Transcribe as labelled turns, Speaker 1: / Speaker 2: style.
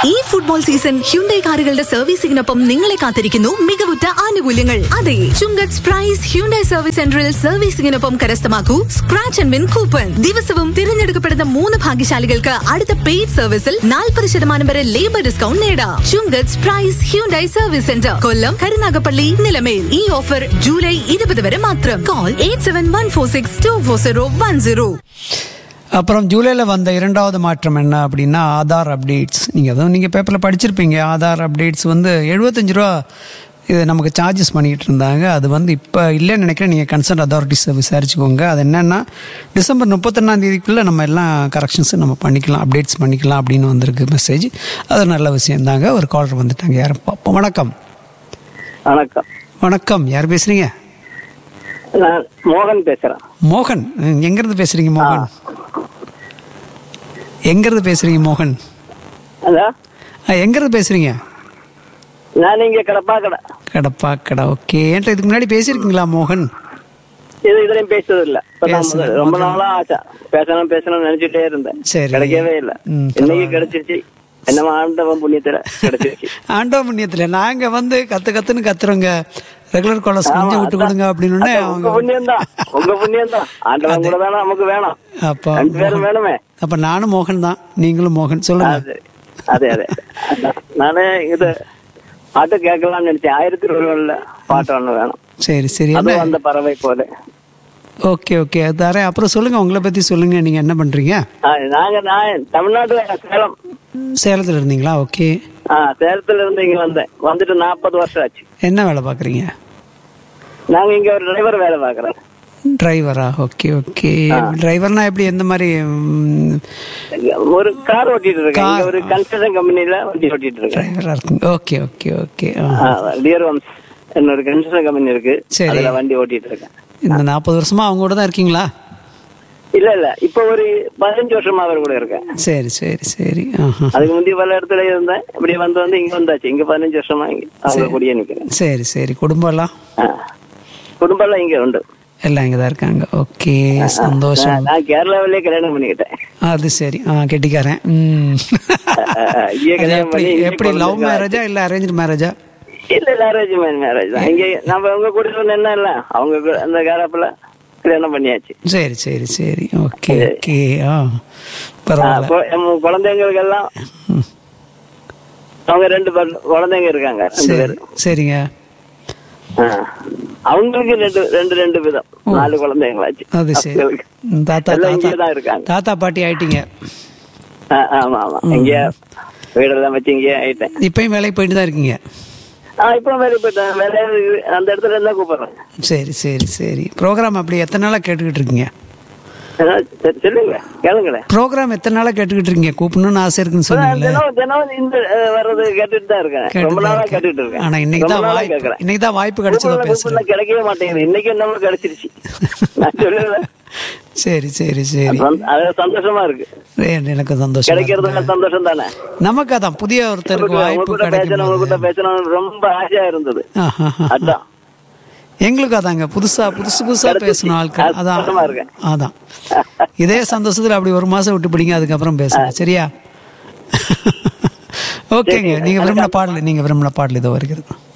Speaker 1: ഈ football season Hyundai കാറുകളുടെ സർവീസിംഗിനൊപ്പം നിങ്ങളെ കാത്തിരിക്കുന്നു മികവുറ്റ ആനുകൂല്യങ്ങൾ അതെ ചുങ്കത്ത് പ്രൈസ് ഹ്യുണ്ടൈ സർവീസ് സെന്ററിൽ സർവീസിംഗിനൊപ്പം കരസ്ഥമാക്കൂ സ്ക്രാച്ച് ആൻഡ് വിൻ കൂപ്പൺ ദിവസവും തിരഞ്ഞെടുക്കപ്പെടുന്ന മൂന്ന് ഭാഗ്യശാലികൾക്ക് അടുത്ത പെയ്ഡ് സർവീസിൽ നാൽപ്പത് ശതമാനം വരെ ലേബർ ഡിസ്കൗണ്ട് നേടാം Chungath price Hyundai service centre Kollam Karunagappally Nilamel ഈ ഓഫർ ജൂലൈ ഇരുപത് വരെ മാത്രം call eight seven one four six two four zero one zero
Speaker 2: அப்புறம் ஜூலையில் வந்த இரண்டாவது மாற்றம் என்ன அப்படின்னா ஆதார் அப்டேட்ஸ் நீங்கள் அதுவும் நீங்கள் பேப்பரில் படிச்சிருப்பீங்க ஆதார் அப்டேட்ஸ் வந்து எழுபத்தஞ்சு ரூபா இது நமக்கு சார்ஜஸ் பண்ணிக்கிட்டு இருந்தாங்க அது வந்து இப்போ இல்லைன்னு நினைக்கிறேன் நீங்கள் கன்சர்ன் அத்தாரிட்டிஸை விசாரிச்சுக்கோங்க அது என்னென்னா டிசம்பர் முப்பத்தொன்னாம் தேதிக்குள்ளே நம்ம எல்லாம் கரெக்ஷன்ஸ் நம்ம பண்ணிக்கலாம் அப்டேட்ஸ் பண்ணிக்கலாம் அப்படின்னு வந்திருக்கு மெசேஜ் அது நல்ல விஷயந்தாங்க ஒரு காலர் வந்துட்டாங்க யாரும் பார்ப்போம் வணக்கம்
Speaker 3: வணக்கம்
Speaker 2: வணக்கம் யார் பேசுகிறீங்க
Speaker 3: நான் மோகன் பேசுறேன்
Speaker 2: மோகன் ம், எங்கேருந்து பேசுகிறீங்க மோகன் எங்கேருந்து பேசுகிறீங்க மோகன்
Speaker 3: ஹலோ
Speaker 2: ஆ, எங்கேருந்து பேசுகிறீங்க
Speaker 3: நான் இங்க கடப்பாக்கடை
Speaker 2: கடப்பா கடை ஓகே என்கிட்ட இதுக்கு முன்னாடி பேசியிருக்கீங்களா மோகன்
Speaker 3: இது இதுலயும் பேசுறது இல்ல இப்ப நான்
Speaker 2: பேசுறது.
Speaker 3: முதல்ல ரொம்ப நாளா ஆச்சா பேசணும் பேசணும்னு நினைச்சிட்டே இருந்தேன்
Speaker 2: சரி.
Speaker 3: கிடைக்கவே இல்ல
Speaker 2: ம்,
Speaker 3: இன்னைக்கு கிடைச்சிருச்சு என்னமா ஆண்டவன் புண்ணியத்துல கிடைச்சிருச்சு
Speaker 2: ஆண்டோ புண்ணியத்தில் நாங்கள் வந்து கத்து கத்துன்னு கத்துறோங்க ரெகுலர் காலர்ஸ் கொஞ்சம் விட்டு கொடுங்க அப்படின்னு
Speaker 3: அதான் உங்க
Speaker 2: அவங்க
Speaker 3: புண்ணியம் தான் உங்க புண்ணியம் தான் ஆண்டவன் கூட தானே நமக்கு வேணும்
Speaker 2: அப்போ
Speaker 3: ரெண்டு பேரும் வேணுமே
Speaker 2: அப்போ நானும் மோகன் தான் நீங்களும் மோகன் சொல்லுங்க
Speaker 3: அது அதே அதே அதான். நானே இது பாட்டு கேட்கலாம்னு நினைச்சேன் ஆயிரத்தி ஒருவன்ல பாட்டு ஒண்ணு வேணும்
Speaker 2: சரி சரி என்ன
Speaker 3: அதுவும் அந்த பறவை போல
Speaker 2: ஓகே ஓகே அது தரேன் அப்புறம் சொல்லுங்க உங்களை பற்றி சொல்லுங்க நீங்கள் என்ன பண்ணுறீங்க
Speaker 3: ஆ, நாங்க நான் தமிழ்நாட்டுல சேலம்
Speaker 2: சேலத்தில் இருந்தீங்களா ஓகே
Speaker 3: ஆ சேலத்துல இருந்து இங்க வந்தேன் வந்துட்டு நாற்பது வருஷம் ஆச்சு
Speaker 2: என்ன வேலை பார்க்குறீங்க
Speaker 3: நாங்க இங்க ஒரு டிரைவர் வேலை பாக்குறோம்
Speaker 2: டிரைவரா ஓகே ஓகே டிரைவர்னா எப்படி எந்த மாதிரி ம்,
Speaker 3: ஒரு கார் ஓட்டிட்டு இருக்கேன் இங்க ஒரு கன்ஸ்ட்ரக்ஷன் கம்பெனில வண்டி ஓட்டிட்டு இருக்கேன்
Speaker 2: டிரைவரா இருக்குங்க ஓகே ஓகே ஓகே ஆ.
Speaker 3: டியர் வம்ஸ் என்னோட கன்ஸ்ட்ரக்ஷன் கம்பெனி இருக்கு
Speaker 2: சரி.
Speaker 3: அதுல வண்டி ஓட்டிட்டு இருக்கேன்
Speaker 2: இந்த நாற்பது வருஷமா அவங்க கூட தான் இருக்கீங்களா
Speaker 3: இல்ல இல்ல இப்ப ஒரு பதினஞ்சு வருஷமா அவர் கூட இருக்கேன்
Speaker 2: சரி சரி சரி ஆஹா.
Speaker 3: அதுக்கு முந்தைய பல இடத்துல இருந்தேன் இப்படி வந்து வந்து இங்க வந்தாச்சு இங்க பதினஞ்சு வருஷமா இங்க அவங்க கூடயே நிக்கிறேன்
Speaker 2: சரி சரி குடும்பம் எல்லாம்
Speaker 3: ஆ. குடும்பம் எல்லாம் இங்க உண்டு
Speaker 2: எல்லாம் இங்கே தான் இருக்காங்க ஓகே சந்தோஷம்
Speaker 3: நான் நான் கேரளாவிலே கல்யாணம் பண்ணிக்கிட்டேன்
Speaker 2: அது சரி ஆ கெட்டிக்காரன் ம்
Speaker 3: இங்கே
Speaker 2: அது
Speaker 3: கல்யாணம்
Speaker 2: எப்படி
Speaker 3: பண்ணி இங்கே
Speaker 2: எப்படி
Speaker 3: கொண்டு
Speaker 2: லவ்
Speaker 3: வந்து
Speaker 2: மேரேஜா இல்லை அரேஞ்ச் மேரேஜா
Speaker 3: இல்ல இல்ல அரேஞ்ச் மேரேஜ் தான் இங்க நம்ம உங்க கூட இருந்த என்ன இல்ல அவங்க கூட அந்த காலப்புல கல்யாணம் பண்ணியாச்சு
Speaker 2: சரி சரி சரி ஓகே ஓகே ஆ
Speaker 3: ஆ,
Speaker 2: பரவாயில்ல
Speaker 3: அப்போ நம்ம குழந்தைங்களுக்கு எல்லாம்
Speaker 2: ம்.
Speaker 3: அவங்க ரெண்டு பேர் குழந்தைங்க இருக்காங்க ரெண்டு
Speaker 2: சரி
Speaker 3: பேர்
Speaker 2: சரிங்க
Speaker 3: ஆ. அவங்களுக்கு ரெண்டு ரெண்டு ரெண்டு விதம் நாலு குழந்தைங்களாச்சு
Speaker 2: அது சரி
Speaker 3: அவங்களுக்கு.
Speaker 2: ம், தாத்தா
Speaker 3: எல்லாம் இங்கே
Speaker 2: தாத்தா
Speaker 3: தான் இருக்காங்க
Speaker 2: தாத்தா பாட்டி ஆயிட்டீங்க
Speaker 3: ஆ, ஆமா ஆமா இங்க வீடெல்லாம் வச்சு இங்கே ஆயிட்டேன்
Speaker 2: இப்பயும் வேலைக்கு போயிட்டு தான் இருக்கீங்க
Speaker 3: ஆ இப்போ வேலைக்கு போயிட்டேன் வேலை அந்த இடத்துல இருந்தா கூப்பிடுறேன்
Speaker 2: சரி சரி சரி ப்ரோக்ராம் அப்படி எத்தனை நாளாக கேட்டுக்கிட்டு இருக்கீங்க
Speaker 3: அதான் சரி, சொல்லுங்க கேளுங்களேன்
Speaker 2: ப்ரோக்ராம் எத்தனை நாளாக கேட்டுக்கிட்டு இருக்கீங்க கூப்பிடணும்னு ஆசை இருக்குன்னு சொன்னீங்கல்ல
Speaker 3: தினம் தினம் இந்த அஹ், வர்றது கேட்டுட்டு தான் இருக்கேன் ரொம்ப
Speaker 2: கேட்டுட்டு
Speaker 3: நாளா
Speaker 2: தான்
Speaker 3: கேட்டுட்டு
Speaker 2: இருக்கேன்.
Speaker 3: இருக்கேன்
Speaker 2: ஆனா இன்னைக்கு
Speaker 3: ரொம்ப
Speaker 2: தான்
Speaker 3: நாளா
Speaker 2: வாய்ப்பு
Speaker 3: கேட்கறேன்
Speaker 2: இன்னைக்கு தான் வாய்ப்பு கிடைச்சதா
Speaker 3: கூப்பிடல,
Speaker 2: பேசுறேன்
Speaker 3: கூப்பிடல, கிடைக்கவே மாட்டேங்குது இன்னைக்கு நம்ம கிடைச்சிருச்சு நான் சொல்லுவேன்
Speaker 2: சரி சரி சரி
Speaker 3: அது சந்தோஷமா இருக்கு
Speaker 2: ஏ, எனக்கு சந்தோஷம்
Speaker 3: கிடைக்கிறதுல சந்தோஷம் தானே
Speaker 2: நமக்கு அதான் புதிய ஒருத்தருக்கு வாய்ப்பு
Speaker 3: உங்ககிட்ட பேசணும் உங்ககிட்ட
Speaker 2: கிடைக்கும்
Speaker 3: பேசணும் ரொம்ப ஆசையா இருந்தது அதான்
Speaker 2: எங்களுக்கு அதாங்க புதுசா புதுசு புதுசா பேசணும் ஆட்கள் அதான்
Speaker 3: சந்தோஷமா இருக்கேன்.
Speaker 2: அதான் இதே சந்தோஷத்துல அப்படி ஒரு மாசம் விட்டு பிடிங்க அதுக்கப்புறம் பேசுங்க சரியா ஓகேங்க நீங்க விரும்பின பாடல் நீங்க விரும்பின பாடல் இதோ வருகிறது